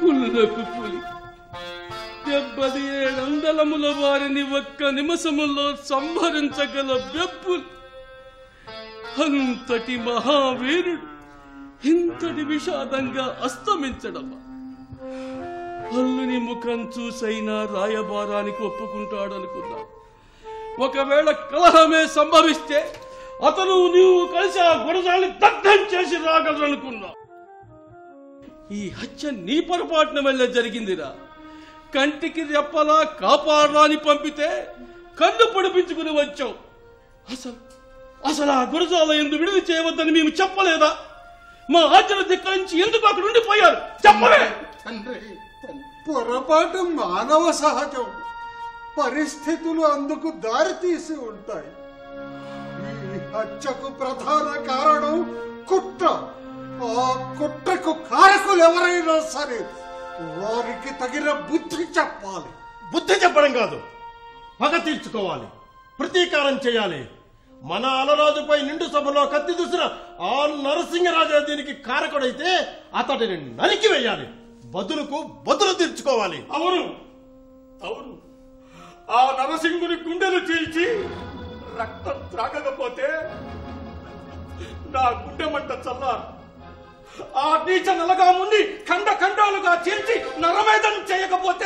పుల్లకు పులి డెబ్బది ఏడందలముల వారిని ఒక్క నిమిషములో సంహరించగల బెప్పులు అంతటి మహావీరుడు ఇంతటి విషాదంగా అస్తమించడమా అల్లుని ముఖం చూసైనా రాయబారానికి ఒప్పుకుంటాడనుకున్నా ఒకవేళ కలహమే సంభవిస్తే అతను నీవు కలిసి ఆ గురజాన్ని దగ్ధం చేసి రాగలరనుకున్నా ఈ హత్య నీ పొరపాటున వల్ల జరిగిందిరా కంటికి రెప్పలా కాపాడరాని పంపితే కన్ను పొడిపించుకుని వచ్చావు అసలు అసలు ఆ గురజాల ఎందు విడుదల చేయవద్దని మేము చెప్పలేదా మా ఆజ్ఞను ధిక్కరించి ఎందుకు అక్కడ ఉండిపోయారు చెప్పలే తండ్రి పొరపాటు మానవ సహజం పరిస్థితులు అందుకు దారితీసి ఉంటాయి ఈ హత్యకు ప్రధాన కారణం కుట్ర ఆ కుట్రకు కారకులు ఎవరైనా సరే వారికి తగిన బుద్ధి చెప్పాలి బుద్ధి చెప్పడం కాదు పగ తీర్చుకోవాలి ప్రతీకారం చేయాలి మన అలరాజుపై నిండు సభలో కత్తి దూసిన ఆ నరసింహరాజు దీనికి కారకుడైతే అతడిని నరికి వేయాలి బదులుకు బదులు తీర్చుకోవాలి అవును అవును ఆ నరసింహుని గుండెలు చీల్చి రక్తం త్రాగకపోతే నా గుండె మంట చల్లారు ఆ నీచ నలగా ముందు ఖండ ఖండాలుగా చీల్చి నరమేదం చేయకపోతే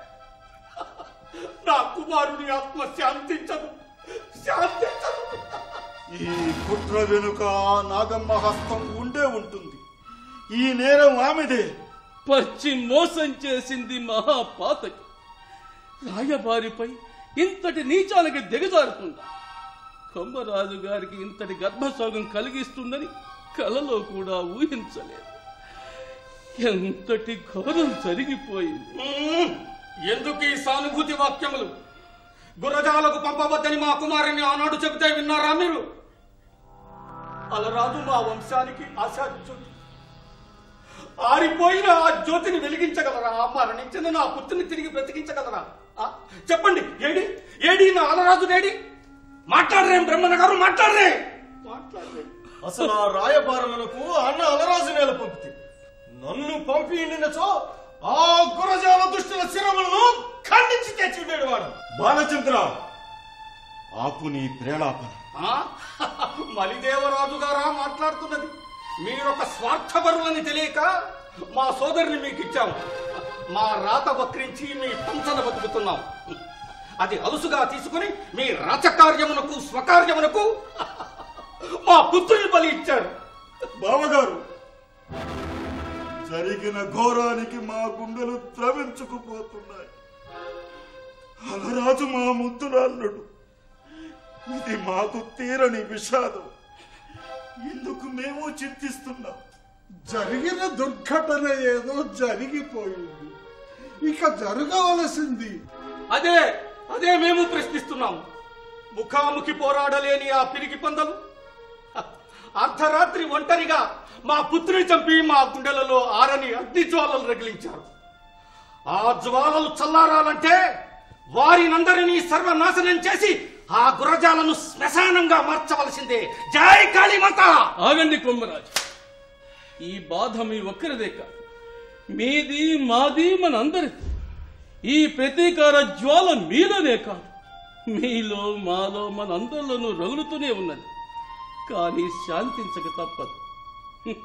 నా కుమారుని ఆత్మ శాంతించదు శాంతించదు ఈ కుట్ర వెనుక ఆ నాగమ్మ హస్తం ఉండే ఉంటుంది ఈ నేరం ఆమెదే పచ్చి మోసం చేసింది మహాపాతకి రాయబారిపై ఇంతటి నీచానికి దిగజారుతుందా కొమ్మరాజు గారికి ఇంతటి గర్భసోగం కలిగిస్తుందని కలలో కూడా ఊహించలేదు ఎంతటి ఘోరం జరిగిపోయింది మ్మ్. ఎందుకు ఈ సానుభూతి వాక్యములు గురజాలకు పంపవద్దని మా కుమారుని ఆనాడు చెబితే విన్నారా మీరు అలరాజు మా వంశానికి ఆశాజ్యోతి ఆరిపోయిన ఆ జ్యోతిని వెలిగించగలరా మరణించిన నా పుత్రుని తిరిగి బ్రతికించగలరా ఆ? చెప్పండి ఏడి ఏడి నా అలరాజు నేడి మాట్లాడరేం బ్రహ్మణ గారు మాట్లాడరే మాట్లాడరే అసలు ఆ రాయబారమునకు అన్న అలరాజు నేల పంపితే నన్ను పంపినచో ఆ గురజాల దుష్టుల శిరములను ఖండించి తెచ్చి ఉండేవాడు బాలచంద్ర ఆపు నీ ప్రేలాపన ఆ? మలిదేవరాజు గారా మాట్లాడుతున్నది మీరొక స్వార్థపరులని తెలియక మా సోదరిని మీకు ఇచ్చాము మా రాత వక్రించి మీ పంచన బతుకుతున్నాం అది అలుసుగా తీసుకుని మీ రాచకార్యమునకు స్వకార్యమునకు మా పుత్రుని బలి ఇచ్చారు బావగారు జరిగిన ఘోరానికి మా గుండెలు ద్రవించుకుపోతున్నాయి అలరాజు మా ముద్దురాల్లుడు ఇది మాకు తీరని విషాదం ఎందుకు మేము చింతిస్తున్నాం జరిగిన దుర్ఘటన ఏదో జరిగిపోయింది ఇక జరగవలసింది అదే అదే మేము ప్రశ్నిస్తున్నాం ముఖాముఖి పోరాడలేని ఆ పిరికి పందలు అర్ధరాత్రి ఒంటరిగా మా పుత్రుని చంపి మా గుండెలలో ఆరని అగ్ని జ్వాలలు రగిలించారు ఆ జ్వాలలు చల్లారాలంటే వారినందరినీ సర్వనాశనం చేసి ఆ గురజాలను శ్మశానంగా మార్చవలసిందే జై కాళీమాత ఆగండి కొమ్మరాజు ఈ బాధ మీ ఒక్కరిదే కాదు మీది మాది మనందరిది ఈ ప్రతీకార జ్వాల మీలోనే కాదు మీలో మాలో మనందరిలోనూ రగులుతూనే ఉన్నది కానీ శాంతించక తప్పదు హ్మ్.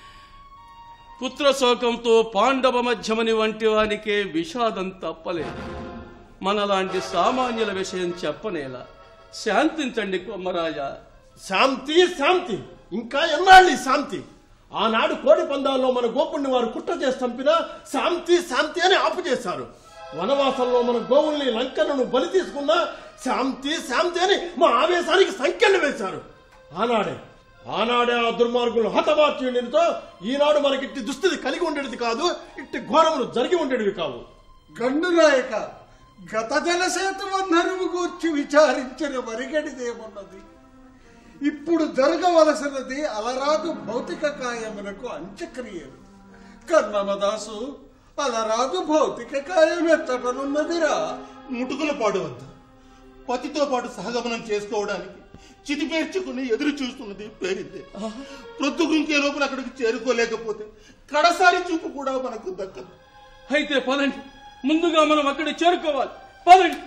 పుత్ర శోకంతో పాండవ మధ్యమని వంటి వానికే విషాదం తప్పలేదు మనలాంటి సామాన్యుల విషయం చెప్పనేలా శాంతించండి కొమ్మరాజా శాంతి శాంతి ఇంకా ఎన్నాళ్ళు ఈ శాంతి ఆనాడు కోడి పందాల్లో మన గోపుణ్ణి వారు కుట్ర చేసి చంపినా శాంతి శాంతి అని ఆపు చేశారు వనవాసంలో మన గోవుల్ని లంకలను బలి తీసుకున్నా శాంతి శాంతి అని మా ఆవేశానికి సంఖ్యలు వేశారు ఆనాడే ఆనాడే ఆ దుర్మార్గులు హతమార్చుడితో ఈనాడు మనకి ఇట్టి దుస్థితి కలిగి ఉండేది కాదు ఇట్టి ఘోరములు జరిగి ఉండేటివి కావు గండు నాయక గత జలసేతు వంధనము గూర్చి విచారించిన వరిగడిదేమున్నది ఇప్పుడు జరగవలసినది అలరాజు భౌతిక కాయమునకు అంత్యక్రియలు కర్ణమదాసు అలరాజు భౌతిక కాయం ఎత్తటనున్నదిరా ముటుకుల పాడు వద్ద పతితో పాటు సహగమనం చేసుకోవడానికి చితిపేర్చుకుని ఎదురు చూస్తున్నది పేరిందే ప్రొద్దుగుంకే లోపల అక్కడికి చేరుకోలేకపోతే కడసారి చూపు కూడా మనకు దక్కదు అయితే పదండి ముందుగా మనం అక్కడ చేరుకోవాలి పదండి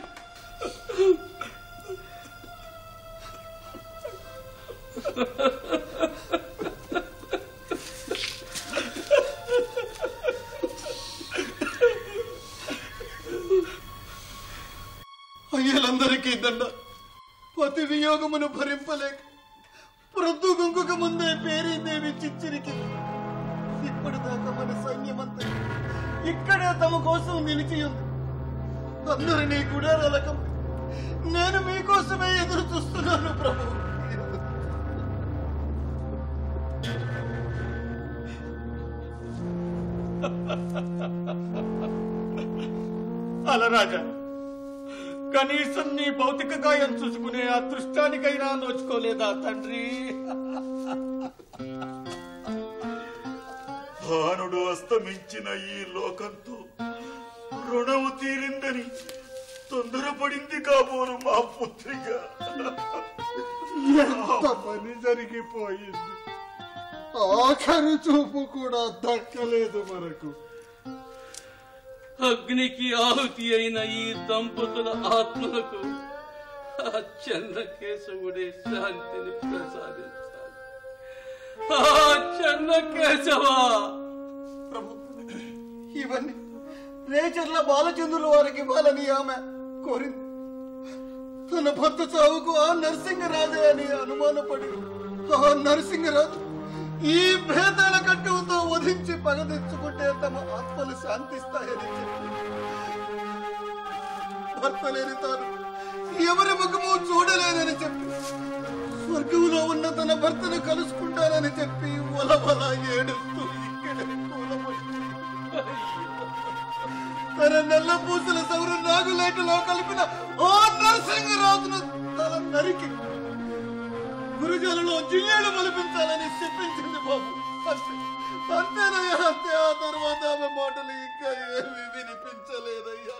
అయ్యలందరికీ దండ పతి వియోగమును భరింపలేక ప్రొద్దు గుంకుక ముందే పేరీదేవి చిచ్చిరికి ఇప్పటిదాకా మన సైన్యమంతా ఇక్కడే తమ కోసం నిలిచి ఉంది అందరినీ గుడారలకం నేను మీకోసమే ఎదురు చూస్తున్నాను ప్రభు అలరాజా కనీసం నీ భౌతిక గాయం చూసుకునే అదృష్టానికైనా నోచుకోలేదా తండ్రి భానుడు అస్తమించిన ఈ లోకంతో రుణము తీరిందని తొందరపడింది కాబోలు మా పుత్రిక ఎంత పని జరిగిపోయింది ఆఖరి చూపు కూడా దక్కలేదు మనకు అగ్నికి ఆహుతి అయిన ఈ దంపతుల ఆత్మలకు ఆ చంద్రకేశవుడే శాంతిని ప్రసాదించాలి ఆ చంద్రకేశవా ప్రభు ఇవన్నీ రేచర్ల బాలచంద్రుల వారికి ఇవ్వాలని ఆమె కోరింది తన భర్త చావుకు ఆ నరసింహరాజే అని అనుమానపడి ఆ నరసింహరాజు ఈ భేదాల కట్టువుతో వధించి పగ తెచ్చుకుంటే తమ ఆత్మలు శాంతిస్తాయని చెప్పి భర్త లేని తాను ఎవరి ముఖము చూడలేనని చెప్పి స్వర్గంలో ఉన్న తన భర్తను కలుసుకుంటానని చెప్పి వలవల ఏడుస్తూ ఇక్కడే కూలబడింది తన నల్ల పూసల సౌరు నాగులేటలో కలిపిన ఓ నరసింహరాజును తల నరికి గురుజలలో జిల్లేలు మలిపించాలని చెప్పించింది బాబు అంతే అంతేనయ్యా అంతే ఆ తర్వాత ఆమె మాటలు ఇంకా ఏమీ వినిపించలేదయ్యా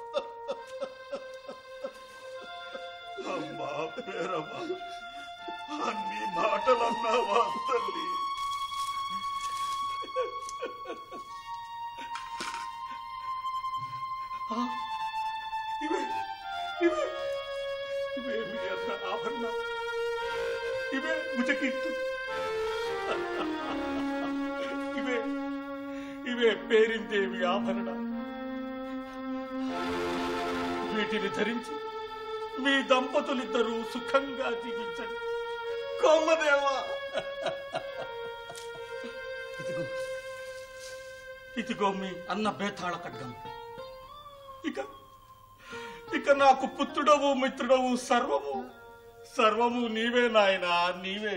అమ్మా పేరమ్మా అన్ని మాటలన్నావా తల్లి ఇవే ఇవే ఇవే మీ అన్న ఆభరణ ఇవే ముజకిట్టు ఇవే ఇవే పేరిందేవి ఆభరణ వీటిని ధరించి మీ దంపతులిద్దరూ సుఖంగా జీవించండి కోమదేవా ఇదిగో ఇదిగో మీ అన్న బేతాళ ఖడ్గం ఇక ఇక నాకు పుత్రుడవు మిత్రుడవు సర్వము సర్వము నీవే నాయనా నీవే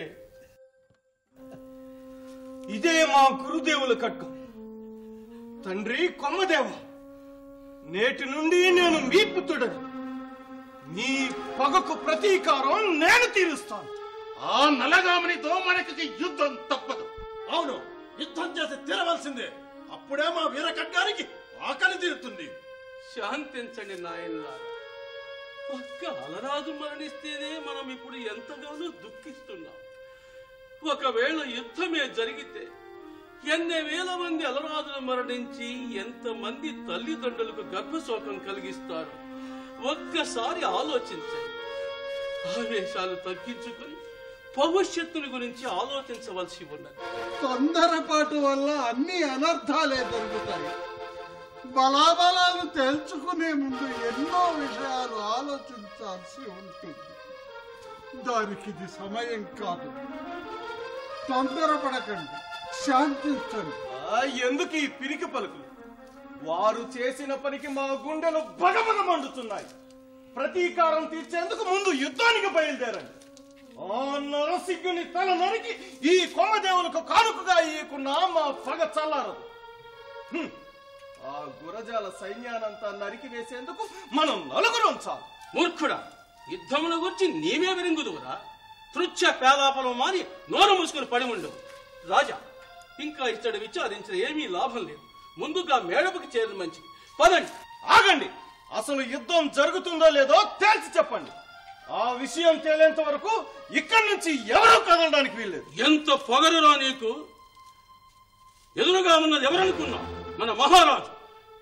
ఇదే మా గురుదేవుల ఖడ్గం తండ్రి కొమ్మదేవ నేటి నుండి నేను మీ పుత్రుడని నీ పగకు ప్రతీకారం నేను తీరుస్తాను ఆ నలగామనితో మనకి యుద్ధం తప్పదు అవును యుద్ధం చేసి తీరవలసిందే అప్పుడే మా వీర ఖడ్గానికి ఆకలి తీరుతుంది శాంతించండి నాయనలారా ఒక్క అలరాజు మరణిస్తేనే మనం ఇప్పుడు ఎంతగానో దుఃఖిస్తున్నాం ఒకవేళ యుద్ధమే జరిగితే ఎన్ని వేల మంది అలరాజులు మరణించి ఎంతమంది తల్లిదండ్రులకు గర్భశోకం కలిగిస్తారు ఒక్కసారి ఆలోచించండి ఆవేశాలు తగ్గించుకొని భవిష్యత్తుల గురించి ఆలోచించవలసి ఉన్నది తొందరపాటు వల్ల అన్ని అనర్థాలే జరుగుతాయి బలాబలాలు తేల్చుకునే ముందు ఎన్నో విషయాలు ఆలోచించాల్సి ఉంటుంది దానికి ఇది సమయం కాదు తొందరపడకండి శాంతించండి ఆ, ఎందుకు ఈ పిరికి పలుకులు వారు చేసిన పనికి మా గుండెలు బగబగ మండుతున్నాయి ప్రతీకారం తీర్చేందుకు ముందు యుద్ధానికి బయలుదేరండి ఆ నరసింహుని తల నరికి ఈ కొమ్మదేవులకు కానుకగా ఇయకున్నా మా పగ చల్లారదు హ్మ్. ఆ గురజాల సైన్యానంతా నరికి వేసేందుకు మనం నలుగురు చాలు మూర్ఖుడా యుద్ధముల గురించి నీవే విరింగుదువురా తృచ్ఛ పేదాపలం మాని నోరు మూసుకుని పడి ఉండవు రాజా ఇంకా ఇతడు విచారించిన ఏమీ లాభం లేదు ముందుగా మేడపుకి చేరదు మంచిది పదండి ఆగండి అసలు యుద్ధం జరుగుతుందో లేదో తేల్చి చెప్పండి ఆ విషయం తేలేంత వరకు ఇక్కడి నుంచి ఎవరూ కదలడానికి వీల్లేదు ఎంత పొగరురా నీకు ఎదురుగా ఉన్నది ఎవరనుకున్నావు మన మహారాజు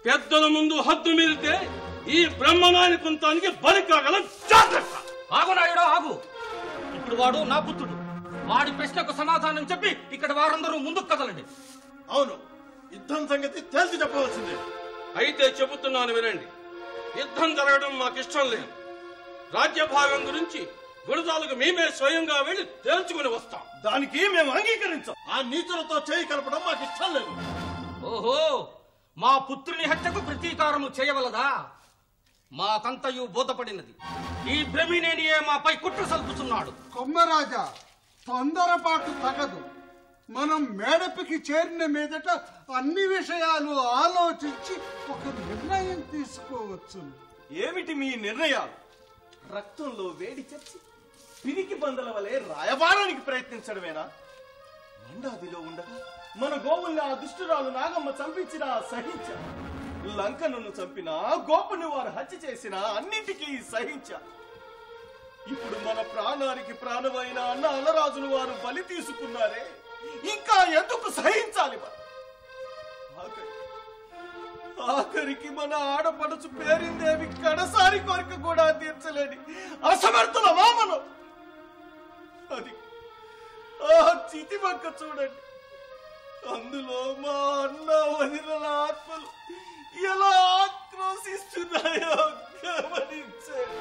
పెద్దల ముందు హద్దు మీరితే ఈ బ్రహ్మనాయని కొంతానికి బలి కాగల జాగ్రత్త ఆగు నాయుడు ఆగు ఇప్పుడు వాడు నా పుత్రుడు వాడి ప్రశ్నకు సమాధానం చెప్పి ఇక్కడ వారందరూ ముందుకు కదలండి అవును యుద్ధం సంగతి తేల్చి చెప్పవలసిందే అయితే చెబుతున్నాను వినండి యుద్ధం జరగడం మాకు ఇష్టం లేదు రాజ్యభాగం గురించి గురజాలకు మేమే స్వయంగా వెళ్లి తేల్చుకుని వస్తాం దానికి మేము అంగీకరించాం ఆ నీచులతో చేయి కలపడం మాకు ఇష్టం లేదు ఓహో మా పుత్రుని హత్యకు ప్రతీకారము చేయవలదా మాకంతయు బోధపడినది ఈ భ్రమినేనియే మాపై కుట్ర సల్పుతున్నాడు కొమ్మరాజా తొందరపాటు తగదు మనం మేడపికి చేరిన మీదట అన్ని విషయాలు ఆలోచించి ఒక నిర్ణయం తీసుకోవచ్చు ఏమిటి మీ నిర్ణయాలు రక్తంలో వేడి చచ్చి పిరికి బందల వలె రాయబారానికి ప్రయత్నించడమేనా మండాదిలో ఉండగా మన గోవుల్ని ఆ దుష్టురాలు నాగమ్మ చంపించినా సహించా లంకను చంపినా గోపుని వారు హత్య చేసినా అన్నింటికీ సహించా ఇప్పుడు మన ప్రాణానికి ప్రాణమైన అన్న అన్నరాజులు వారు బలి తీసుకున్నారే ఇంకా ఎందుకు సహించాలి మరి? ఆఖరి- ఆఖరికి మన ఆడపడుచు పేరిందేవి కడసారి కోరిక కూడా తీర్చలేని అసమర్థుల వామనం అది ఆ చితి పక్క చూడండి అందులో మా అన్న వదిన ఆత్మలు ఎలా ఆక్రోశిస్తున్నాయో గమనించండి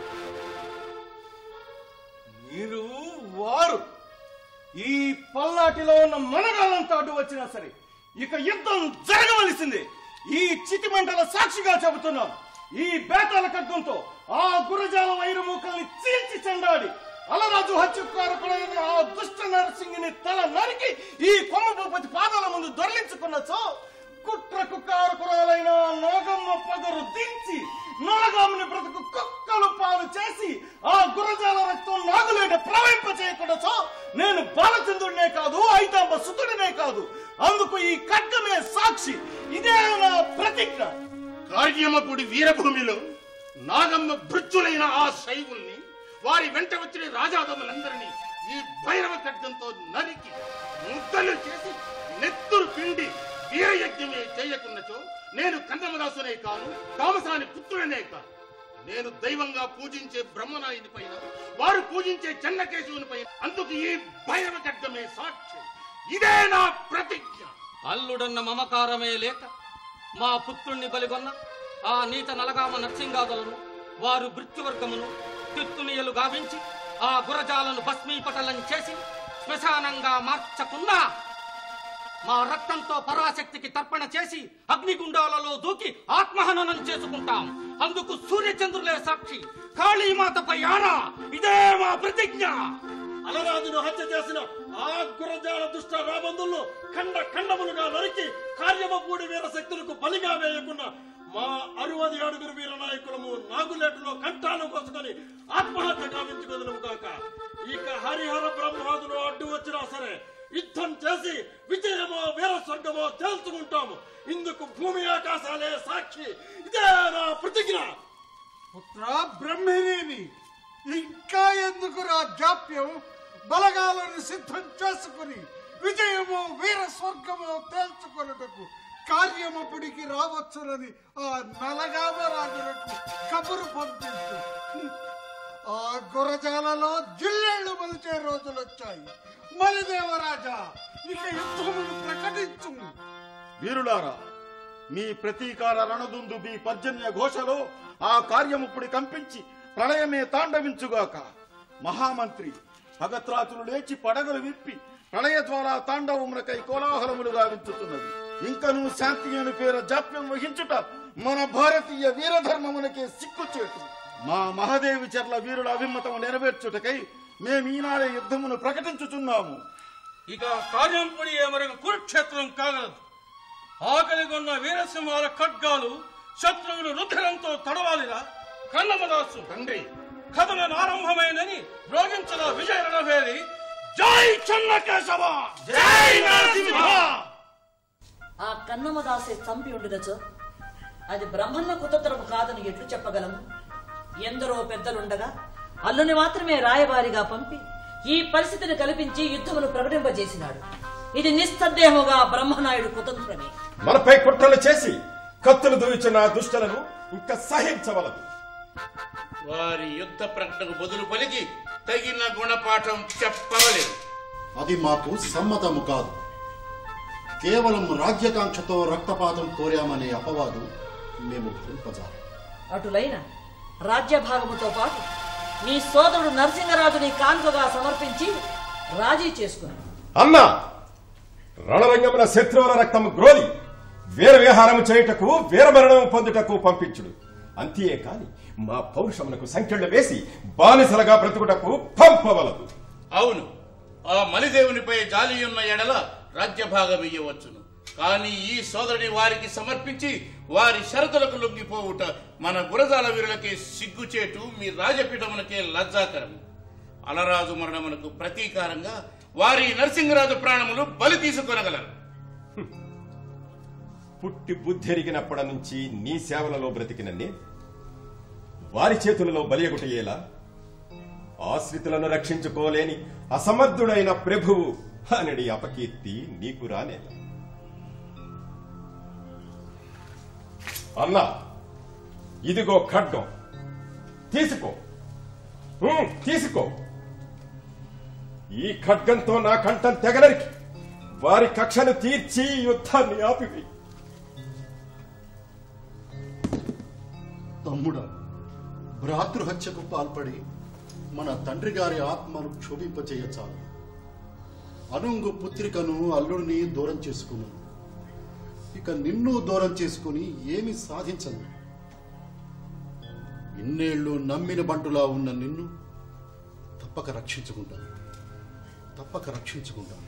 మీరు వారు ఈ పల్లాటిలో ఉన్న మనగాళ్ళంతా అడ్డు వచ్చినా సరే ఇక యుద్ధం జరగవలసిందే ఈ చితిమంటల సాక్షిగా చెబుతున్నాను ఈ బేతాల ఖడ్గంతో ఆ గురజాల వైరమూకల్ని చీల్చి చెండాడి అలరాజు హత్యకారకుడైన ఆ దుష్ట నరసింగిని తల నరికి ఈ కొమ్మ భూపతి పాదాల ముందు దొరలించుకున్నచో కుట్రకు కారకురాలైన ఆ నాగమ్మ పగరు దించి నాగమ్మని బ్రతుకు కుక్కలు పాలు చేసి ఆ గురజాల రక్తం నాగులేట ప్రవహింప చేయకూడచో నేను బాలచంద్రుడినే కాదు ఐతాంబ సుతుడినే కాదు అందుకు ఈ ఖడ్గమే సాక్షి ఇదే నా ప్రతిజ్ఞ కార్యమపుడి వీరభూమిలో నాగమ్మ భృత్యులైన ఆ శైవుల్ని వారి వెంట వచ్చిన రాజాదములందరినీ ఈ భైరవ ఖడ్గంతో నరికి ముద్దలు చేసి నెత్తురు పిండి వీరయజ్ఞమే చేయకున్నచో నేను కన్నమదాసునే కాను తామసాని పుత్రుడనే కాను నేను దైవంగా పూజించే బ్రహ్మనాయుని పైన వారు పూజించే చెన్నకేశవుని పైన అందుకు ఈ భైరవ ఖడ్గమే సాక్ష్యం ఇదే నా ప్రతిజ్ఞ అల్లుడన్న మమకారమే లేక మా పుత్రుణ్ణి బలిగొన్న ఆ నీత నలగామ నర్సింగాదులను వారు మృత్యువర్గమును తిత్తునియలు గావించి ఆ గురజాలను భస్మీపటలం చేసి శ్మశానంగా మార్చకున్నా మా రక్తంతో పరాశక్తికి తర్పణ చేసి అగ్నిగుండాలలో దూకి ఆత్మహననం చేసుకుంటాం అందుకు సూర్యచంద్రులే సాక్షి కాళీమాతపై ఆరా ఇదే మా ప్రతిజ్ఞ అలరాజును హత్య చేసిన ఆ గురజాల దుష్ట రాబందులను ఖండ ఖండములుగా నరికి కార్యమపూడి వీర శక్తులకు బలిగా వేయకున్న మా అరువది ఏడుగురు వీర నాయకులము నాగులేటులో కంఠాలు కోసుకొని ఆత్మహత్య గావించుకోదను కాక ఇక హరిహర బ్రహ్మాదులు అడ్డు వచ్చినా సరే యుద్ధం చేసి విజయమో వీర స్వర్గమో తేల్చుకుంటాము ఇందుకు భూమి ఆకాశాలే సాక్షి ఇదే నా ప్రతిజ్ఞ పుత్ర బ్రహ్మిణిని ఇంకా ఎందుకు రా జాప్యం బలగాలను సిద్ధం చేసుకుని విజయము వీర స్వర్గము తేల్చుకొనుటకు కార్యమపుడికి రావచ్చునని ఆ నలగామ రాజులకు కబురు పంపించు ఆ గురజాలలో జిల్లెళ్ళు మలిచే రోజులు వచ్చాయి మలిదేవరాజా ఇక యుద్ధమును ప్రకటించు వీరులారా మీ ప్రతీకార రణదుందు మీ పర్జన్య ఘోషలో ఆ కార్యముప్పుడి కంపించి ప్రళయమే తాండవించుగాక మహామంత్రి భగత్రాతులు లేచి పడగలు విప్పి ప్రళయ ద్వారా తాండవమునకై కోలాహలములు గావించుతున్నది ఇంకను శాంతి అని పేర జాప్యం వహించుట మన భారతీయ వీరధర్మమునకే సిక్కుచేటు మా మహాదేవి చర్ల వీరుల అభిమతము నెరవేర్చుటకై మేము ఈనాడే యుద్ధమును ప్రకటించుచున్నాము ఇక కార్యం పొడి మరొక కురుక్షేత్రం కాగలదు ఆకలిగొన్న వీరసింహాల ఖడ్గాలు శత్రువులు రుద్రంతో తడవాలిరా కన్నమదాసు తండ్రి కథనం ఆరంభమైనని రోగించల విజయ రణభేరి జై చెన్నకేశవ జై నరసింహ ఆ కన్నమదాసే చంపి ఉండినచో అది బ్రహ్మన్న కుతంత్రము కాదని ఎట్లు చెప్పగలము ఎందరో పెద్దలుండగా అల్లుని మాత్రమే రాయబారిగా పంపి ఈ పరిస్థితిని కల్పించి యుద్ధమును ప్రకటింపజేసినాడు ఇది నిస్సందేహముగా బ్రహ్మనాయుడు కుతంత్రమే మనపై కుట్రలు చేసి కత్తులు దూయిచున్న ఆ దుష్టలను ఇంకా సహించవలదు వారి యుద్ధ ప్రకటనకు బదులు పలికి తగిన గుణపాఠం చెప్పవలేదు అది మాకు సమ్మతము కాదు కేవలం రాజ్యకాంక్షతో రక్తపాతం కోరామనే అపవాదు మేము భరింపజాలి అటులైన రాజ్యభాగముతో పాటు నీ సోదరుడు నరసింహరాజుని కానుకగా సమర్పించి రాజీ చేసుకుని అన్నా రణరంగమున శత్రువుల రక్తము గ్రోలి వీర విహారము చేయుటకు వీరమరణము పొందుటకు పంపించుడు అంతే కాని మా పౌరుషమునకు సంఖ్యలు వేసి బానిసలుగా బ్రతుకుటకు పంపవలదు అవును ఆ మలిదేవునిపై జాలి ఉన్న ఎడల రాజ్యభాగం ఇయ్యవచ్చును కానీ ఈ సోదరుని వారికి సమర్పించి వారి షరతులకు లొంగిపోవుట మన గురజాల వీరులకే సిగ్గుచేటు మీ రాజపీఠమునకే లజ్జాకరం అలరాజు మరణమునకు ప్రతీకారంగా వారి నరసింహరాజు ప్రాణములు బలి తీసుకొనగలరు పుట్టి బుద్ధెరిగినప్పటి నుంచి నీ సేవలలో బ్రతికిన నేను వారి చేతులలో బలియగుటయ్యేలా ఆశ్రితులను రక్షించుకోలేని అసమర్థుడైన ప్రభువు అనడి అపకీర్తి నీకు రానేల అన్నా ఇదిగో ఖడ్గం తీసుకో ఉమ్, తీసుకో ఈ ఖడ్గంతో నా కంఠం తెగనరికి వారి కక్షను తీర్చి యుద్ధాన్ని ఆపివేయి తమ్ముడా భ్రాతృహత్యకు పాల్పడి మన తండ్రి గారి ఆత్మను క్షోభింపచేయచాలు అనుంగు పుత్రికను అల్లుడిని దూరం చేసుకున్నాను ఇక నిన్ను దూరం చేసుకుని ఏమి సాధించను ఇన్నేళ్లు నమ్మిన బంటులా ఉన్న నిన్ను తప్పక రక్షించుకుంటాను తప్పక రక్షించుకుంటాను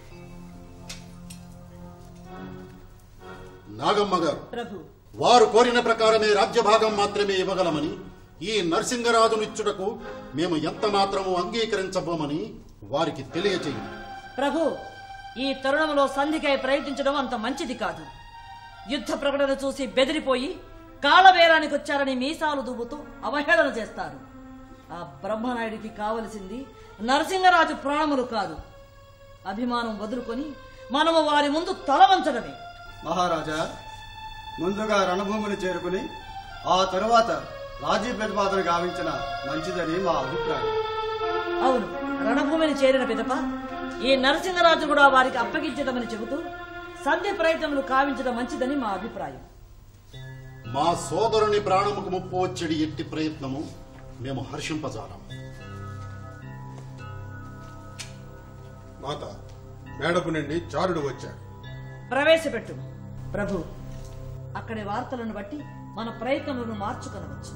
నాగమ్మ గారు ప్రభు వారు కోరిన ప్రకారమే రాజ్యభాగం మాత్రమే ఇవ్వగలమని ఈ నరసింగరాజునిచ్చుటకు మేము ఎంత మాత్రము అంగీకరించబోమని వారికి తెలియచేయండి ప్రభు ఈ తరుణంలో సంధికై ప్రయత్నించడం అంత మంచిది కాదు యుద్ధ ప్రకటన చూసి బెదిరిపోయి కాళవేరానికి వచ్చారని మీసాలు దువ్వుతూ అవహేళన చేస్తారు ఆ బ్రహ్మనాయుడికి కావలసింది నరసింహరాజు ప్రాణములు కాదు అభిమానం వదులుకొని మనము వారి ముందు తల వంచడమే మహారాజా ముందుగా రణభూమిని చేరుకుని ఆ తరువాత రాజీ ప్రతిపాదన గావించిన మంచిదని మా అభిప్రాయం అవును రణభూమిని చేరిన పిదప ఈ నరసింహరాజు కూడా వారికి అప్పగించడమని చెబుతూ సంధి ప్రయత్నములు కావించడం మంచిదని మా అభిప్రాయం మా సోదరుని ప్రాణముకు ముప్పు వచ్చేడి ఎట్టి ప్రయత్నము మేము హర్షింపజాలం మాత మేడపు నుండి చారుడు వచ్చాడు ప్రవేశపెట్టు ప్రభు అక్కడి వార్తలను బట్టి మన ప్రయత్నములను మార్చుకొనవచ్చు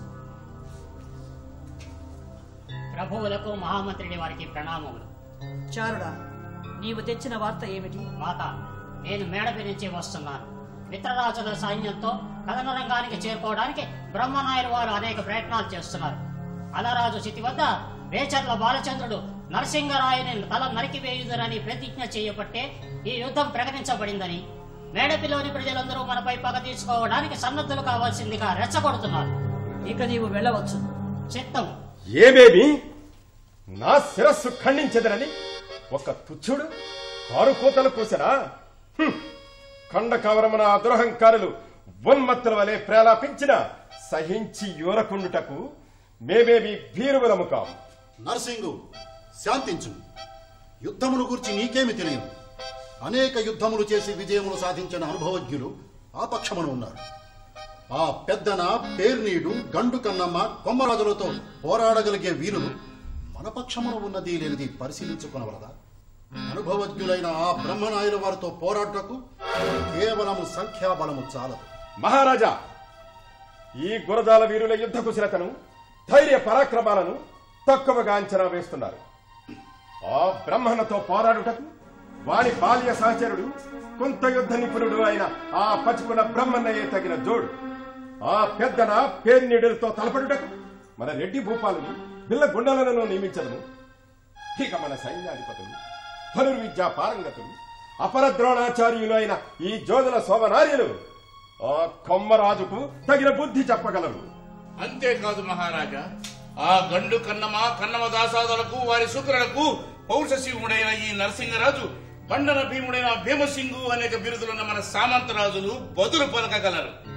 ప్రభువులకు మహామంత్రిని వారికి ప్రణామములు చారుడా నీవు తెచ్చిన వార్త ఏమిటి మాత నేను మేడపై నుంచి వస్తున్నాను మిత్రరాజుల సైన్యంతో కథన రంగానికి చేరుకోవడానికి బ్రహ్మనాయుడు వారు అనేక ప్రయత్నాలు చేస్తున్నారు అలరాజు స్థితి వద్ద రేచర్ల బాలచంద్రుడు నరసింగరాయుని తల నరికివేయుదరని ప్రతిజ్ఞ చేయబట్టే ఈ యుద్ధం ప్రకటించబడిందని మేడపిలోని ప్రజలందరూ మనపై పగ తీసుకోవడానికి సన్నద్ధులు కావాల్సిందిగా రెచ్చగొడుతున్నారు ఇక నీవు వెళ్ళవచ్చు చిత్తం ఏమేమి నా శిరస్సు ఖండించదనని ఒక తుచ్చుడు కారు కూతలు కూసరా కండ కవరమున ఆ దురహంకారులు ఉన్మత్తుల వలె ప్రేలాపించిన సహించి యూరకుండుటకు మేమేమి భీరువులము కాము నరసింగు శాంతించు యుద్ధమును గురించి నీకేమి తెలియదు అనేక యుద్ధములు చేసి విజయములు సాధించిన అనుభవజ్ఞులు ఆ పక్షమున ఉన్నారు ఆ పెద్దన పేర్నీడు గండు కన్నమ్మ కొమ్మరాజులతో పోరాడగలిగే వీరులు మన పక్షమున ఉన్నది లేనిది పరిశీలించుకొనవలదా అనుభవజ్ఞులైన ఆ బ్రహ్మనాయుల వారితో పోరాటకు కేవలము సంఖ్యాబలము చాలదు మహారాజా ఈ గురజాల వీరుల యుద్ధ కుశలతను ధైర్య పరాక్రమాలను తక్కువగా అంచనా వేస్తున్నారు ఆ బ్రహ్మణతో పోరాడుటకు వాని బాల్య సహచరుడు కొంత యుద్ధ నిపుణుడు అయిన ఆ పచుకున్న బ్రహ్మన్నయే తగిన జోడు ఆ పెద్దన పేర్నిడులతో తలపడుటకు మన రెడ్డి భూపాలను బిల్ల గుండలను నియమించదము ఇక మన సైన్యాధిపతులు ధనుర్విద్యా పారంగతులు అపర ద్రోణాచార్యులు అయిన ఈ జోధన శోభనార్యులు ఆ కొమ్మరాజుకు తగిన బుద్ధి చెప్పగలరు అంతేకాదు మహారాజా ఆ గండు కన్నమ కన్నమ దాసాదులకు వారి శుక్రులకు పౌరుషశివుడైన ఈ నరసింహరాజు బండన భీముడైన భీమసింగు అనేక బిరుదులున్న మన సామంతరాజులు బదులు పలకగలరు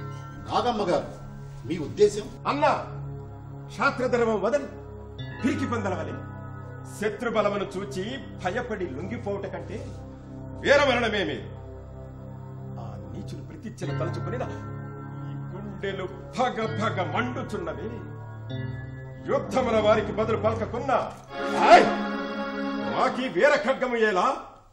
నాగమ్మ గారు మీ ఉద్దేశం అన్నా శాస్త్రధర్మం వదలి పిరికి పందల వలె శత్రు బలమును చూచి భయపడి లొంగిపోవట కంటే వీరమరణమేమే ఆ నీచులు ప్రతిచ్చల తలుచుకుని ఈ గుండెలు భగ భగ మండుచున్నవే యుద్ధముల వారికి బదులు పలకకున్నా ఆయ్! మాకీ వీర ఖడ్గము ఎలా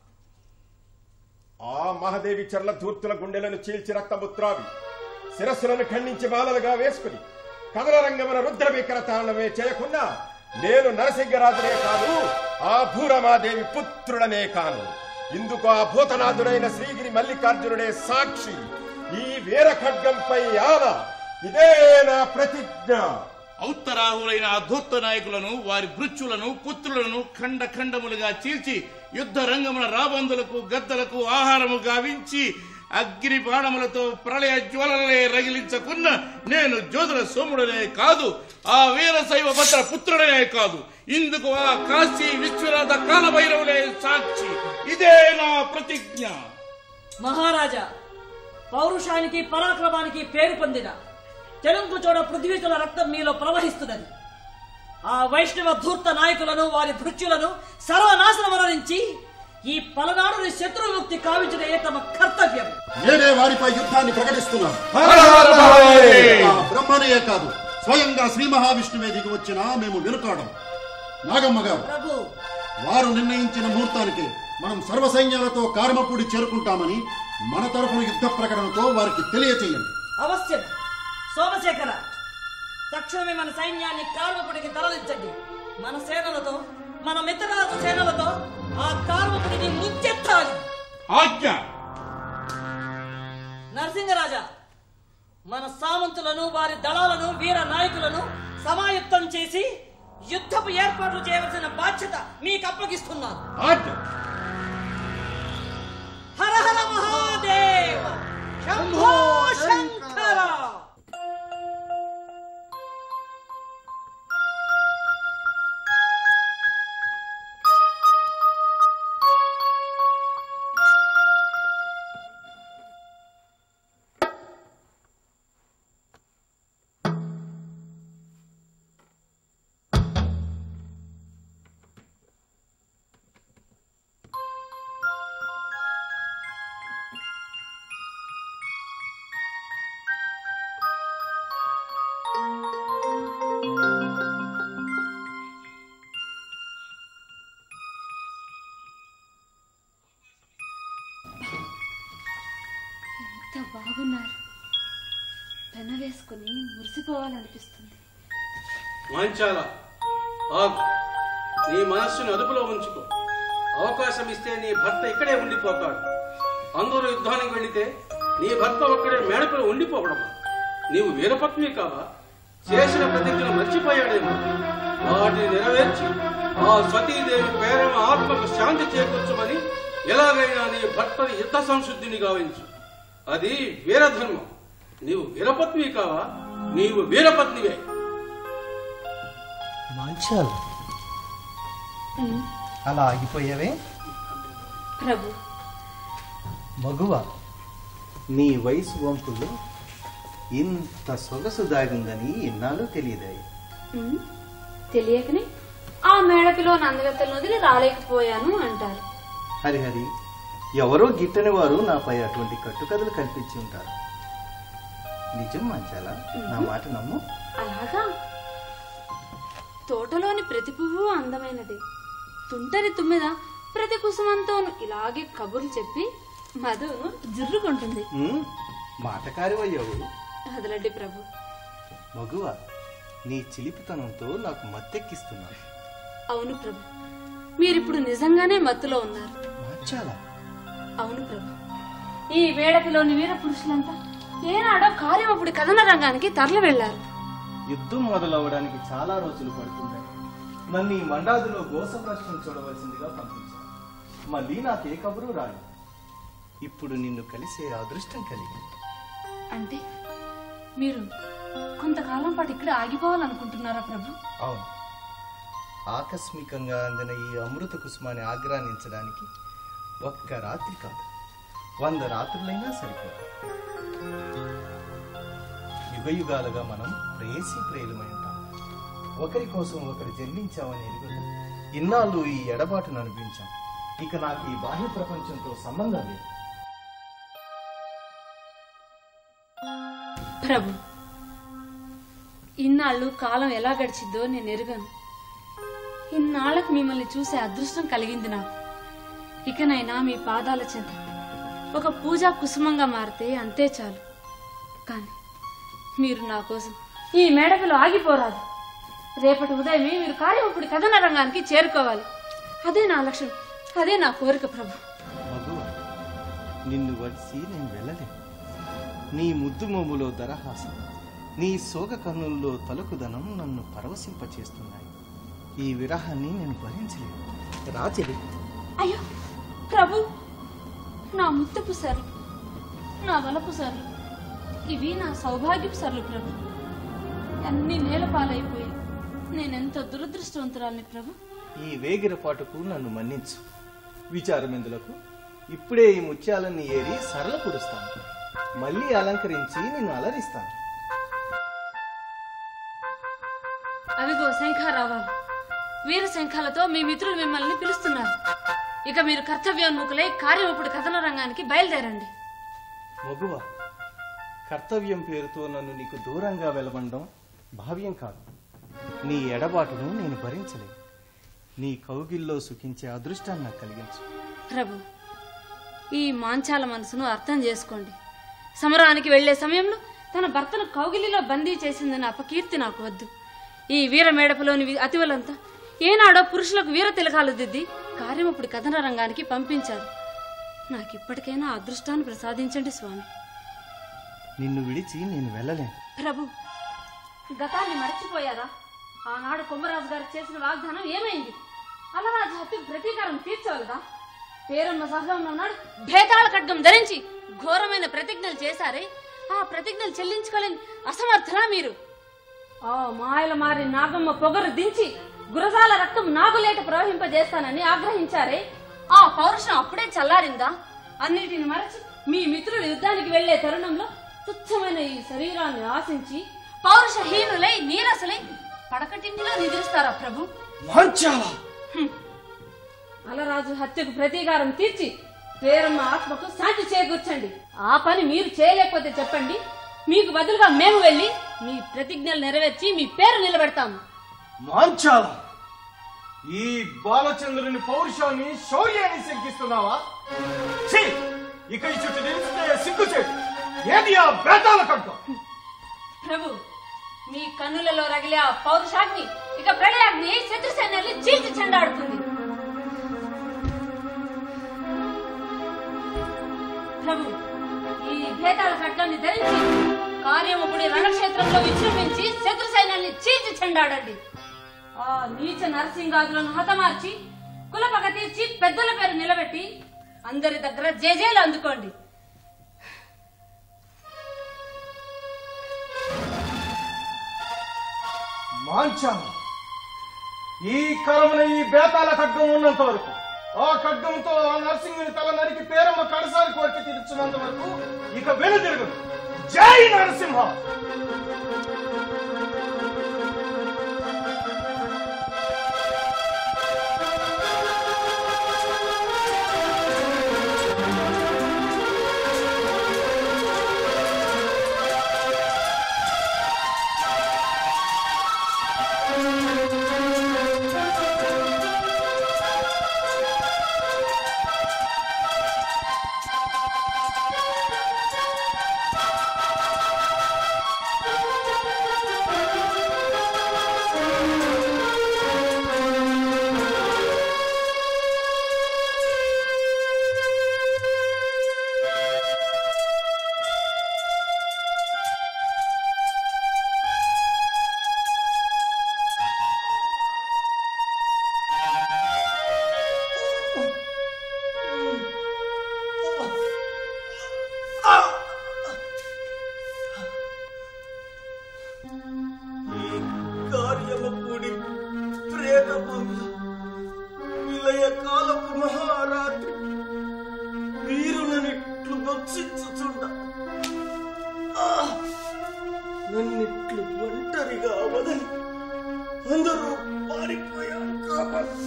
ఆ మహాదేవి చర్ల ధూర్తుల గుండెలను చీల్చి రక్తముత్రావి శిరస్సులను ఖండించి మాలలుగా వేసుకుని కథల రంగమున రుద్రవిక్ర తాళమే చేయకుండా నేను నరసింగరాజునే కాదు ఆ భూరమాదేవి పుత్రుడనే కాను ఇందుకు ఆ భూతనాథుడైన శ్రీగిరి మల్లికార్జునుడే సాక్షి ఈ వీర ఖడ్గంపై ఆల ఇదే నా ప్రతిజ్ఞ ఔత్తరాహులైన అధూర్త నాయకులను వారి భృత్యులను పుత్రులను ఖండ ఖండములుగా చీల్చి యుద్ధ రంగమున రాబందులకు గద్దలకు ఆహారము గావించి అగ్ని బాణములతో ప్రళయ జ్వలలే రగిలించకున్న నేను జ్యోతుల సోముడనే కాదు ఆ వీర శైవ భద్ర పుత్రుడనే కాదు ఇందుకు ఆ కాశీ విశ్వనాథ కాలభైరవులే సాక్షి ఇదే నా ప్రతిజ్ఞ మహారాజా పౌరుషానికి పరాక్రమానికి పేరు పొందిన తెలుగు చోడ పృథ్వీకుల రక్తం మీలో ప్రవహిస్తున్నది ఆ వైష్ణవ ధూర్త నాయకులను వారి భృత్యులను సర్వనాశనమరించి ఈ పలనాడుని శత్రుముక్తి కావించడే తమ కర్తవ్యం నేనే వారిపై యుద్ధాన్ని ప్రకటిస్తున్నాను హర హర మహాదేవ్! ఆ బ్రహ్మనే కాదు స్వయంగా శ్రీ మహావిష్ణువే దిగి వచ్చినా మేము వెనుకాడం నాగమ్మ గారు ప్రభు వారు నిర్ణయించిన ముహూర్తానికి మనం సర్వ సైన్యాలతో కారమపూడి చేరుకుంటామని మన తరఫున యుద్ధ ప్రకటనతో వారికి తెలియచేయండి అవశ్యం సోమశేఖర తక్షణమే మన సైన్యాన్ని కార్మపుడికి తరలించండి మన సేనలతో మన మిత్రరాజు సేనలతో ఆ కార్మపుడిని ముంచెత్తాలి ఆజ్ఞ నరసింహరాజా మన సామంతులను వారి దళాలను వీర నాయకులను సమాయుక్తం చేసి యుద్ధపు ఏర్పాట్లు చేయవలసిన బాధ్యత మీకు అప్పగిస్తున్నాను ఆజ్ఞ హర హర మహాదేవ శంభో శంకర ఎంత బాగున్నారు పెన వేసుకుని మురిసిపోవాలనిపిస్తుంది వాంచాల ఆగు నీ మనస్సును అదుపులో ఉంచుకో అవకాశం ఇస్తే నీ భర్త ఇక్కడే ఉండిపోతాడు అందరూ యుద్ధానికి వెళితే నీ భర్త ఒక్కడే మేడపై ఉండిపోవడమా నీవు వీరపత్ని కావా చేసిన ప్రతిజ్ఞను మర్చిపోయాడేమో వాటిని నెరవేర్చి ఆ సతీదేవి ప్రేరణ ఆత్మకు శాంతి చేకూర్చమని ఎలాగైనా నీ భర్తని యుద్ధ సంశుద్ధిని గావించు అది వీరధర్మం నీవు వీరపత్ని కావా నీవు వీరపత్నివే మాంచాలు అలా ఆగిపోయావే ప్రభు మగువ నీ వయసు వంపులో ఇంత సొగసు దాగుందని ఇన్నాళ్ళు తెలియదాయి ఉమ్, తెలియకనే ఆ మేడపిలో నందగత్తెలను వదిలి రాలేకపోయాను అంటారు హరిహరి ఎవరో గిట్టని వారు నాపై అటువంటి కట్టుకథలు కల్పించి ఉంటారు నిజం మంచాలా నా మాట నమ్ము అలాగా తోటలోని ప్రతి పువ్వు అందమైనదే తుంటరి తుమ్మిద ప్రతి కుసుమంతోను ఇలాగే కబుర్లు చెప్పి మధును జుర్రుకుంటుంది ఉమ్, మాటకారివయ్యావు వదలండి ప్రభు మగువ నీ చిలిపితనంతో నాకు మత్తెక్కిస్తున్నావు అవును ప్రభు మీరిప్పుడు నిజంగానే మత్తులో ఉన్నారు మంచాలా అవును ప్రభు ఈ వేడకిలోని వీర పురుషులంతా ఏనాడో కార్యమప్పుడు కథన రంగానికి తరలి వెళ్లారు యుద్ధం మొదలవడానికి చాలా రోజులు పడుతున్నాయి నన్ను ఈ మండాదిలో గోసప్రశ్నం చూడవలసిందిగా పంపించాను మళ్ళీ నాకే కబురు రాలి ఇప్పుడు నిన్ను కలిసే అదృష్టం కలిగింది అంటే మీరు కొంతకాలం పాటు ఇక్కడ ఆగిపోవాలనుకుంటున్నారా ప్రభు అవును ఆకస్మికంగా అందిన ఈ అమృత కుసుమాన్ని ఆగ్రానించడానికి ఒక్క రాత్రి కాదు వంద రాత్రులైనా సరిపోదు యుగయుగాలుగా మనం ప్రేసి ప్రేలుమై ఉంటాం ఒకరి కోసం ఒకరు జన్మించామని ఎరుగుతూ ఇన్నాళ్ళు ఈ ఎడబాటును అనిపించాం ఇక నాకు ఈ బాహ్య ప్రపంచంతో సంబంధం లేదు ప్రభు ఇన్నాళ్ళు కాలం ఎలా గడిచిద్దో నేను ఎరుగను ఇన్నాళ్లకు మిమ్మల్ని చూసే అదృష్టం కలిగింది నాకు ఇకనైనా మీ పాదాల చెంత ఒక పూజా కుసుమంగా మారితే అంతే చాలు కానీ మీరు నా కోసం ఈ మేడకలు ఆగిపోరాదు రేపటి ఉదయమే మీరు కార్యముపుడి కథన రంగానికి చేరుకోవాలి అదే నా లక్ష్యం అదే నా కోరిక ప్రభు మగువ నిన్ను వడిసి నేను వెళ్ళలేను నీ ముద్దు మోములో దరహాసం నీ సోగ కన్నుల్లో తలుకుదనం నన్ను పరవశింపచేస్తున్నాయి ఈ విరహాన్ని నేను భరించలేను రాచెలి అయ్యో ప్రభు నా ముత్తపు సర్లు నా వలపు సర్లు ఇవి నా సౌభాగ్యపు సర్లు ప్రభు అన్ని నేల పాలైపోయాయి నేనెంత దురదృష్టవంతురాల్ని ప్రభు ఈ వేగిరపాటుకు నన్ను మన్నించు విచారమెందులకు ఇప్పుడే ఈ ముత్యాలన్నీ ఏరి సరళ కురుస్తాను మళ్ళీ అలంకరించి నిన్ను అలరిస్తాను అవిగో శంఖారావాలు వీర శంఖాలతో మీ మిత్రులు మిమ్మల్ని పిలుస్తున్నారు ఇక మీరు కర్తవ్యోన్ముఖులై కార్యముపుడి కథన రంగానికి బయలుదేరండి మగువ కర్తవ్యం పేరుతో నన్ను నీకు దూరంగా వెలవండం భావ్యం కాదు నీ ఎడబాటును నేను భరించలేను నీ కౌగిల్లో సుఖించే అదృష్టాన్ని నాకు కలిగించు ప్రభు ఈ మాంచాల మనసును అర్థం చేసుకోండి సమరానికి వెళ్లే సమయంలో తన భర్తను కౌగిలిలో బందీ చేసిందన్న అపకీర్తి నాకు వద్దు ఈ వీర మేడపలోని వి- అతివలంతా ఏనాడో పురుషులకు వీర తిలకాలు దిద్ది కార్యముపుడి కథన రంగానికి పంపించారు నాకు ఇప్పటికైనా ఆ అదృష్టాన్ని ప్రసాదించండి స్వామి నిన్ను విడిచి నేను వెళ్ళలేను ప్రభు గతాన్ని మర్చిపోయారా ఆనాడు కొమ్మరాజు గారు చేసిన వాగ్దానం ఏమైంది అలరాజు హత్యకు ప్రతీకారం తీర్చవలదా పేరమ్మ సహగంలో నాడు భేతాళ ఖడ్గం ధరించి ఘోరమైన ప్రతిజ్ఞలు చేశారే ఆ ప్రతిజ్ఞలు చెల్లించుకోలేని అసమర్థలా మీరు ఆ మాయల మారి నాగమ్మ పొగరు దించి గురజాల రక్తం నాగులేట ప్రవహింపజేస్తానని ఆగ్రహించారే ఆ పౌరుషం అప్పుడే చల్లారిందా అన్నిటిని మరచి మీ మిత్రులు యుద్ధానికి వెళ్లే తరుణంలో తుచ్చమైన ఈ శరీరాన్ని ఆశించి పౌరుషహీనులై నీరసులై పడకటింటిలో నిద్రిస్తారా ప్రభు హ్మ్. అలరాజు హత్యకు ప్రతీకారం తీర్చి పేరమ్మ ఆత్మకు శాంతి చేకూర్చండి ఆ పని మీరు చేయలేకపోతే చెప్పండి మీకు బదులుగా మేము వెళ్ళి మీ ప్రతిజ్ఞలు నెరవేర్చి మీ పేరు నిలబెడతాము మాంచాల ఈ బాలచంద్రుని పౌరుషాన్ని శౌర్యాన్ని శంకిస్తున్నావా ఛీ! ఇక ఈ చుట్టూ నిలిస్తే సిగ్గుచేటు ఏది ఆ బేతాల ఖడ్గం ప్రభు మీ కన్నులలో రగిలే ఆ పౌరుషాగ్ని ఇక ప్రళయాగ్ని శత్రు సైన్యాన్ని చీల్చి చెండాడుతుంది ప్రభు ఈ భేతాల ఖడ్గాన్ని ధరించి కార్యముపుడి రణక్షేత్రంలో విజృంభించి శత్రు సైన్యాన్ని చీల్చి చెండాడండి ఆ నీచ నరసింగాదులను హతమార్చి కులపగ తీర్చి పెద్దల పేరు నిలబెట్టి అందరి దగ్గర జేజేలు అందుకోండి మాంచాల ఈ కరమున ఈ బేతాల ఖడ్గం ఉన్నంత వరకు ఆ ఖడ్గంతో ఆ నరసింహుని తల నరికి పేరమ్మ కడసారి కోరిక తీర్చున్నంత వరకు ఇక వెనుదిరగదు జై నరసింహ ఆ నన్నిట్లు ఒంటరిగా వదని అందరూ పారిపోయారు కాబట్టి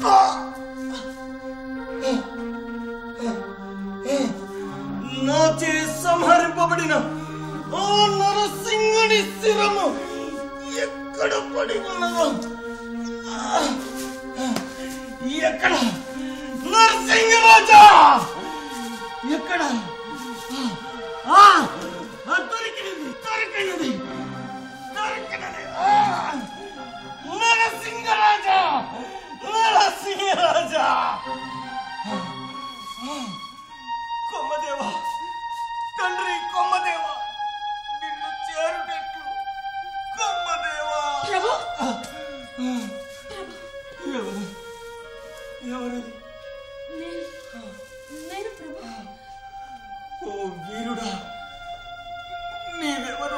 నాచే సంహరింపబడిన ఆ నరసింహుని శిరము ఎక్కడ పడి ఉన్నదో ఎక్కడ నరసింహరాజా ఎక్కడ ఆ, ఆ, దొరికినది దొరికినది దొరికినది ఆ, నరసింహరాజా నరసింహరాజా కొమ్మదేవా తండ్రి కొమ్మదేవా నిన్ను చేరుటట్లు కొమ్మదేవా ఎవరు ఎవరది నేను ప్రభు ఓ వీరుడా నీవెవరు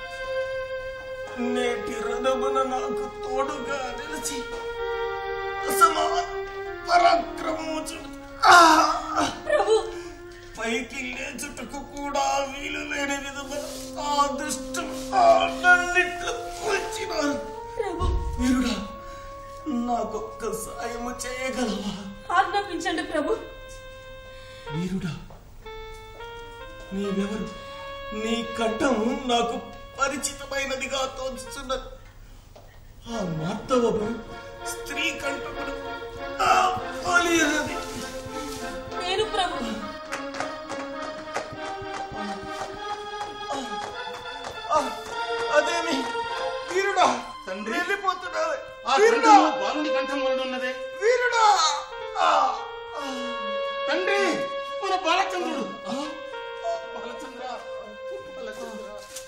నేటి రథమున నాకు తోడుగా నిలిచి అసమాన పరాక్రమము చూడు ప్రభు పైకి లేచుటకు కూడా వీలు లేని విధముగా ఆ దుష్టం ఆ నన్నిట్లు కూల్చినారు ప్రభు వీరుడా నాకొక్క సాయము చేయగలవా ఆజ్ఞాపించండి ప్రభు వీరుడా నీవెవరు నీ కంఠం నాకు పరిచితమైనదిగా తోచుతున్నది ఆ మార్తవము స్త్రీ కంఠముడు ఆ పోలియనది నేను ప్రభు ఆ, అదేమి వీరుడా తండ్రి వెళ్ళిపోతున్నావే ఆ వీరుడా కంఠము బాలుని కంఠం వలన ఉన్నదే వీరుడా ఆ, తండ్రి మన బాలచంద్రుడు ఆ, బాలచంద్ర బాలచంద్ర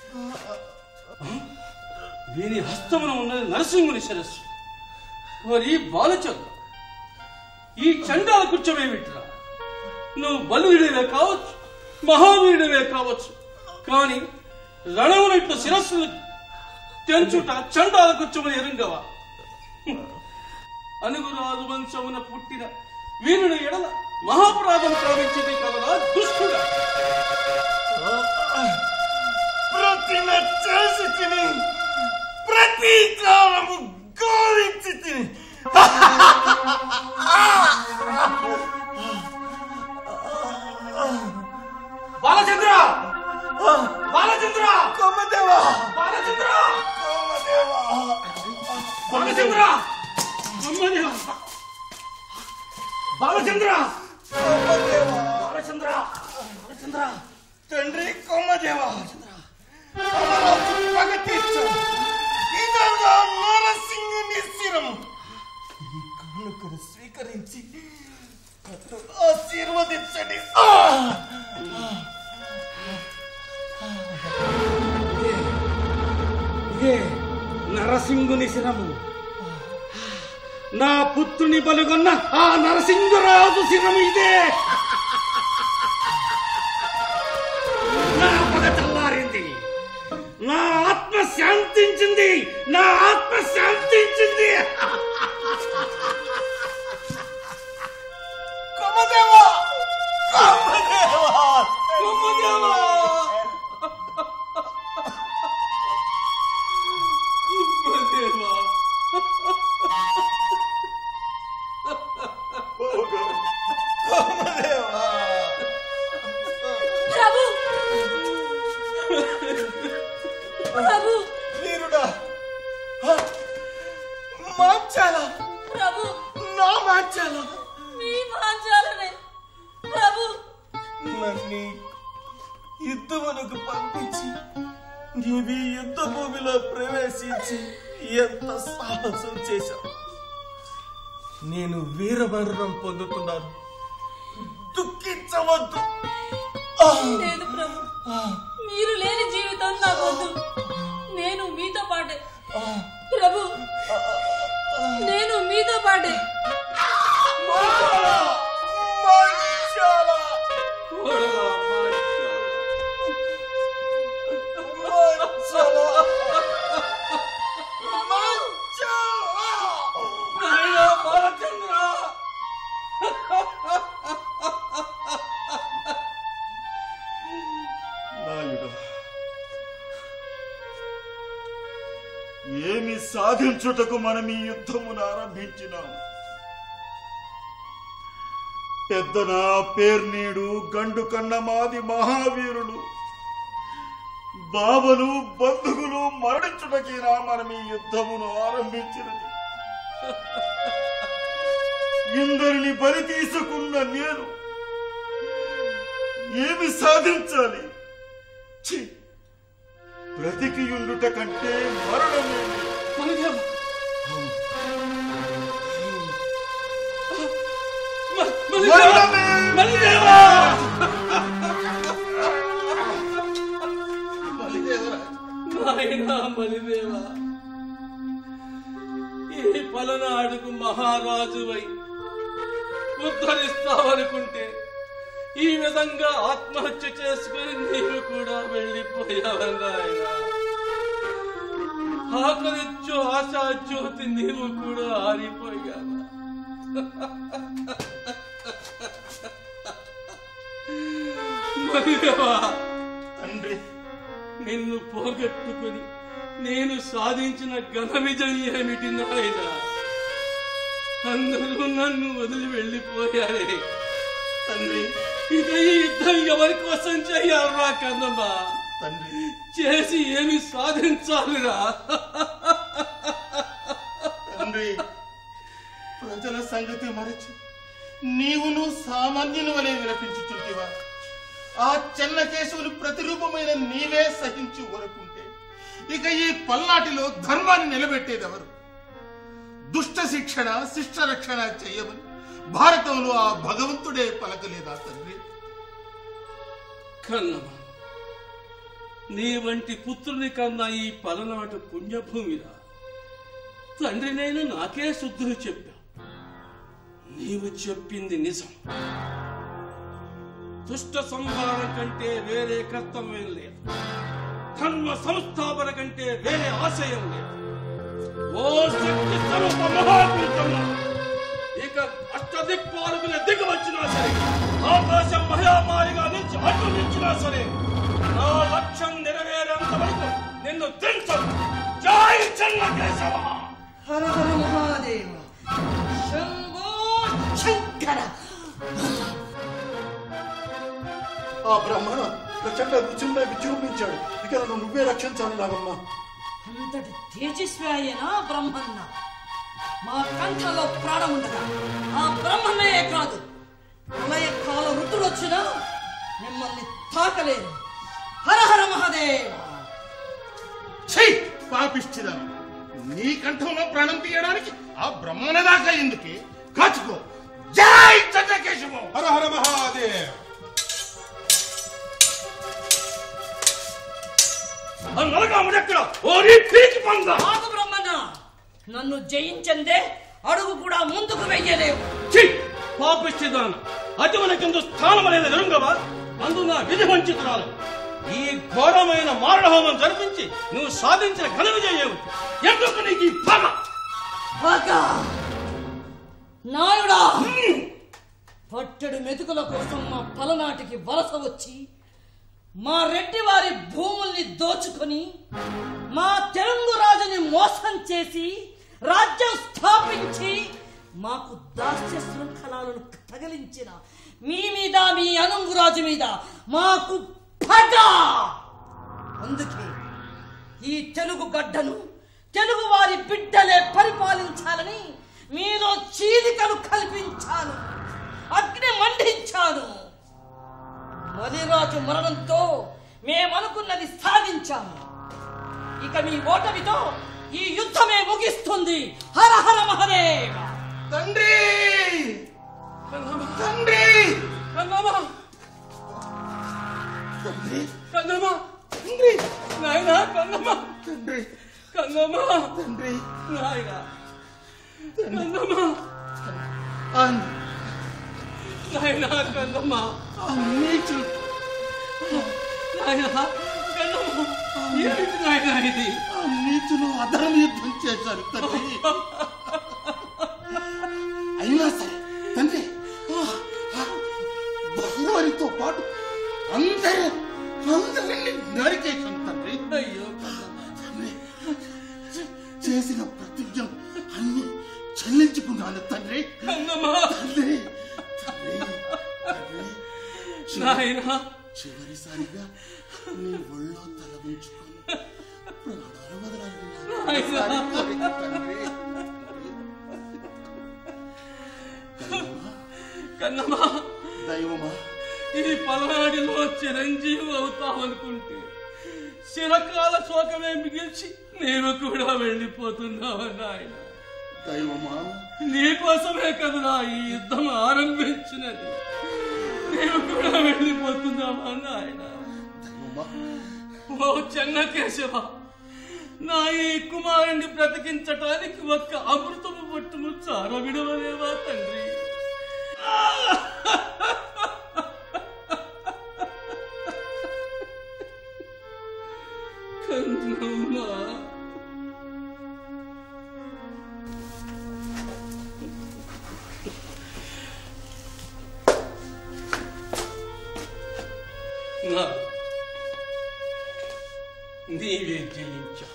వీని హస్తమున ఉన్నది నరసింహుని శిరస్సు మరి బాలచంద్ర ఈ చండాల కూర్చోవేమిట్రా నువ్వు బలుడివే కావచ్చు మహావీరుడివే కావచ్చు కానీ రణమునట్లు శిరస్సును తెంచుట చండాల కూర్చోమని ఎరుంగవా అనుగురాజు వంశమున పుట్టిన వీరుని ఎడల మహాపరాధం ప్రాపించింది కదలా దుష్టుడా ప్రతిన చేసి తిని ప్రతీకారము గావించి తిని బాలచంద్ర బాలచంద్ర కొమ్మదేవా బాలచంద్ర కొమ్మదేవా బాలచంద్ర అమ్మదేవా బాలచంద్ర బాలచంద్ర బాలచంద్ర తండ్రి కొమ్మదేవా అమరావతి పగ తీర్చాడు ఇదల్లా నరసింహుని శిరము ఈ కానుకను స్వీకరించి నన్ను ఆశీర్వదించండి ఆ! ఇదే నరసింగుని శిరము నా పుత్రుని బలుగొన్న ఆ నరసింగరాజు శిరము ఇదే నా పగ చల్లారింది నా ఆత్మ శాంతించింది నా ఆత్మ శాంతించింది కొమ్మదేవా కొమ్మదేవా కొమ్మదేవా కొమ్మదేవా కొమ్మదేవా ప్రభు ప్రభు వీరుడా హ! మార్చాలా ప్రభు నా మార్చాలా మీ మాంచాలనే ప్రభు నన్ను యుద్ధమునకు పంపించి నీవి యుద్ధ భూమిలో ప్రవేశించి ఎంత సాహసం చేశావు నేను వీరమరణం పొందుతున్నాను దుఃఖించవద్దు లేదు ప్రభు మీరు లేని జీవితం నాకు వద్దు నేను మీతో పాటే ప్రభు నేను మీతో పాటే మార్చాలా మార్చాలా మార్చాలా నాయనా బాలచంద్ర నాయుడు ఏమి సాధించుటకు మనం ఈ యుద్ధమును ఆరంభించినాం పెద్దన పేర్నీడు గండు కన్నమాది మహావీరులు బాబలు బంధువులు మరణించుటకేనా మనం ఈ యుద్ధమును ఆరంభించినది ఇందరిని బలి తీసుకున్న నేను ఏమి సాధించాలి ఛీ! బ్రతికియుండుట కంటే మరణమే నాయనా బలిదేవా ఈ పలనాడుకు మహారాజువై ఉద్ధరిస్తావనుకుంటే ఈ విధంగా ఆత్మహత్య చేసుకుని నీవు కూడా వెళ్ళిపోయావన్నాయన ఆకలిచ్చు ఆశాజ్యోతి నీవు కూడా ఆరిపోయావా బలిదేవా తండ్రి నిన్ను పోగొట్టుకుని నేను సాధించిన ఘన విజయం ఏమిటి నాయన అందరూ నన్ను వదిలి వెళ్ళిపోయారే తండ్రి ఇక ఈ యుద్ధం ఎవరి కోసం చెయ్యాలరా కన్నమ్మా తండ్రి చేసి ఏమి సాధించాలిరా తండ్రి ప్రజల సంగతి మరచి నీవును సామాన్యుని వలె విలపించుచుంటివా ఆ చెన్నకేశవులు ప్రతిరూపమైన నీవే సహించి ఊరుకుంటే ఇక ఈ పల్నాటిలో ధర్మాన్ని నిలబెట్టేదెవరు దుష్ట శిక్షణ శిష్ట రక్షణ చేయమని భారతంలో ఆ భగవంతుడే పలకలేదా తండ్రి కన్నమ్మ నీ వంటి పుత్రుని కన్నా ఈ పలనాటు పుణ్యభూమిరా తండ్రి నేను నాకే శుద్ధులు చెప్పా నీవు చెప్పింది నిజం దుష్ట సంహారణ కంటే వేరే కర్తవ్యం లేదు ధర్మ సంస్థాపన కంటే వేరే ఆశయం లేదు ఓ శక్తి స్వరూప మహాపీఠంలో ఇక అష్టదిక్పాలకుల దిగి వచ్చినా సరే ఆకాశం మహామారిగా నుంచి అడ్డు నిచ్చినా సరే నా లక్ష్యం నెరవేరేంత వరకు నిన్ను దించను జై చెన్న కేశవ హర హర మహాదేవ శంభో శంకర ఆ బ్రహ్మణ ప్రచండ రుచిపై విజృంభించాడు ఇక నన్ను నువ్వే రక్షించాలి నాగమ్మ అంతటి తేజస్వి అయిన బ్రహ్మన్న మా కంఠంలో ప్రాణం ఉండగా ఆ బ్రహ్మన్నయే కాదు ప్రళయ కాల ఋతులు వచ్చినా మిమ్మల్ని తాకలేదు హర హర మహాదేవ ఛీ పాపిష్టిదా నీ కంఠంలో ప్రాణం తీయడానికి ఆ బ్రహ్మణ దాకా ఎందుకే కాచుకో జై చంద్రకేశవం హర హర మహాదేవ్ నరకాముడెక్కడ ఓరి పీకి పంద ఆగు బ్రహ్మన్న నన్ను జయించందే అడుగు కూడా ముందుకు వెయ్యలేవు ఛీ! పాపిష్టిదాన అతివన కింద స్థానమైన ఎరుంగవా అందు నా విధి వంచితురాలు ఈ ఘోరమైన మారణహోమం జరిపించి నువ్వు సాధించిన ఘన విజయం ఏమిటి ఎందుకు నీకు ఈ పగ బాగా నాయుడా పట్టెడు మెతుకుల కోసం మా పలనాటికి వలస వచ్చి మా రెడ్డి వారి భూముల్ని దోచుకొని మా తెలుగు రాజుని మోసం చేసి రాజ్యం స్థాపించి మాకు దాస్య శృంఖలాలను తగిలించిన మీ మీద మీ అనంగు రాజు మీద మాకు పగ అందుకే ఈ తెలుగు గడ్డను తెలుగు వారి బిడ్డలే పరిపాలించాలని మీలో చీలికలు కల్పించాను అగ్ని మండించాను మలిరాజు మరణంతో మేమనుకున్నది సాధించాము ఇక మీ ఓటమితో ఈ యుద్ధమే ముగిస్తుంది హర హర మహదేవ తండ్రి తండ్రి కన్నమ్మ తండ్రి కన్నమ్మ తండ్రి నాయనా కన్నమ్మ తండ్రి కన్నమ్మ తండ్రి నాయనా కన్నమ్మ అన్- నాయనా కన్నమ్మ ఆ నీచులు నాయనా కన్నమ్మ ఏమిటి నాయనా ఇది ఆ నీచులు అధర్మ యుద్ధం చేశారు తండ్రి అయినా సరే తండ్రి భగవానితో పాటు అందరూ అందరినీ నరికేశాం తండ్రి అయ్యో తండ్రి ఒక్కసారి తొలగి తండ్రి. కన్నమ్మా దైవమా ఈ పలనాడిలో చిరంజీవి అవుతామనుకుంటే చిరకాల శోకమే మిగిల్చి నేను కూడా వెళ్ళిపోతున్నావా నాయన దైవమా నీకోసమే కదరా ఈ యుద్ధం ఆరంభించినది నేను కూడా వెళ్ళిపోతున్నావా నాయన ఓ చెన్న కేశవ నా ఈ కుమారుణ్ణి బ్రతికించటానికి ఒక్క అమృతము పట్టును చార విడవలేవా తండ్రి కన్నమ్మా నా నీవే జయించావు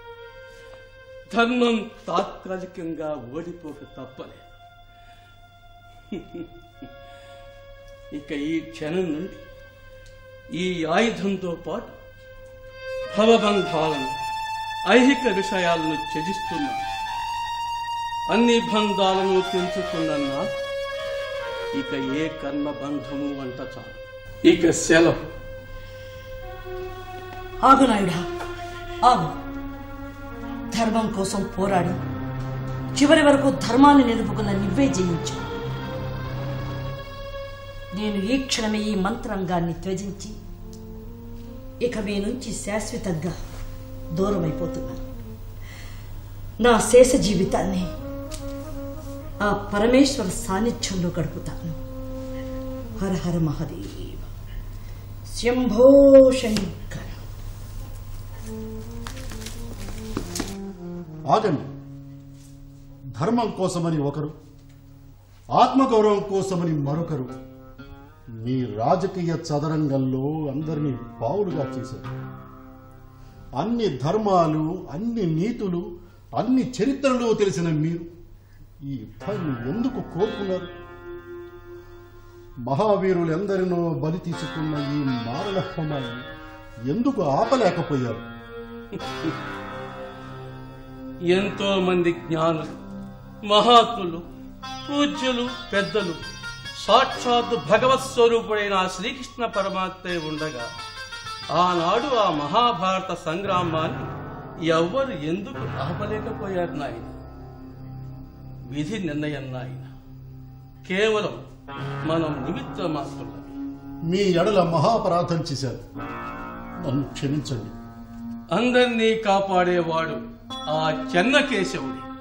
ధర్మం తాత్కాలికంగా ఓడిపోక తప్పలే ఇక ఈ క్షణం నుండి ఈ ఆయుధంతో పాటు భవబంధాలను ఐహిక విషయాలను త్యజిస్తున్నా అన్ని బంధాలను తెంచుకున్న నాకు ఇక ఏ కర్మ బంధము వంట చాలు ఇక సెలవు ఆగు నాయుడా ఆగు ధర్మం కోసం పోరాడి చివరి వరకు ధర్మాన్ని నిలుపుకున్న నువ్వే జయించు నేను ఈ క్షణమే ఈ మంత్రాంగాన్ని త్యజించి ఇక మీ నుంచి శాశ్వతంగా దూరమైపోతున్నాను నా శేష జీవితాన్ని ఆ పరమేశ్వర సాన్నిధ్యంలో గడుపుతాను హర హర మహదేవ శంభో శంకర ఆగండి ధర్మం కోసమని ఒకరు ఆత్మగౌరవం కోసమని మరొకరు మీ రాజకీయ చదరంగంలో అందరినీ పావులుగా చేశారు అన్ని ధర్మాలు అన్ని నీతులు అన్ని చరిత్రలు తెలిసిన మీరు ఈ యుద్ధాన్ని ఎందుకు కోరుకున్నారు మహావీరులు ఎందరినో బలి తీసుకున్న ఈ మారణ హోమాన్ని ఎందుకు ఆపలేకపోయారు ఎంతో మంది జ్ఞానులు మహాత్ములు పూజ్యులు పెద్దలు సాక్షాత్ భగవత్ స్వరూపుడైన ఆ శ్రీకృష్ణ పరమాత్మే ఉండగా ఆనాడు ఆ మహాభారత సంగ్రామాన్ని ఎవ్వరు ఎందుకు ఆపలేకపోయారు నాయన విధి నిర్ణయం నాయన కేవలం మనం నిమిత్త మాత్రమే మీ ఎడల మహాపరాధం చేశారు నన్ను క్షమించండి అందరినీ కాపాడేవాడు ఆ చెన్నకేశవుడే